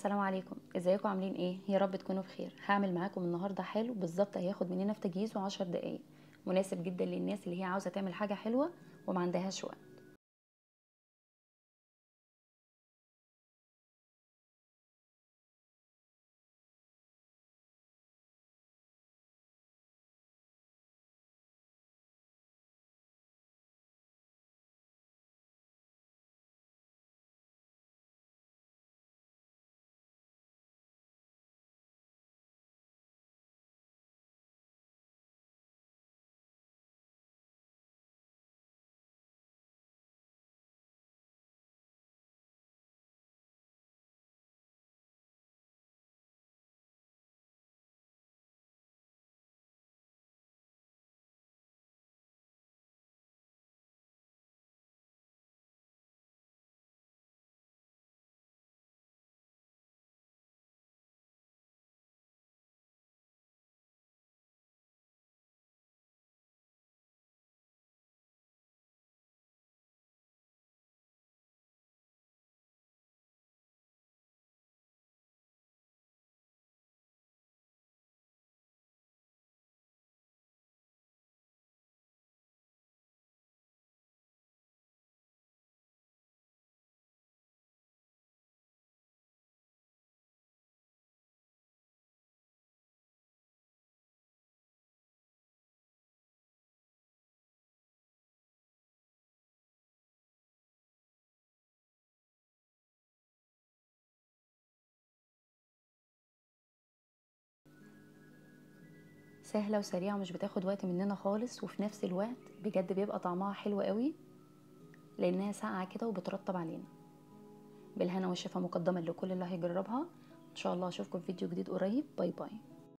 السلام عليكم ازيكم عاملين ايه يا رب تكونوا بخير هعمل معاكم النهارده حلو بالظبط هياخد مننا في تجهيزه عشر دقايق مناسب جدا للناس اللي هي عاوزه تعمل حاجه حلوه وما عندهاش وقت سهله وسريعه ومش بتاخد وقت مننا خالص وفي نفس الوقت بجد بيبقى طعمها حلو قوي لانها ساقعه كده وبترطب علينا بالهنا والشفا مقدما لكل اللي هيجربها ان شاء الله اشوفكم في فيديو جديد قريب باي باي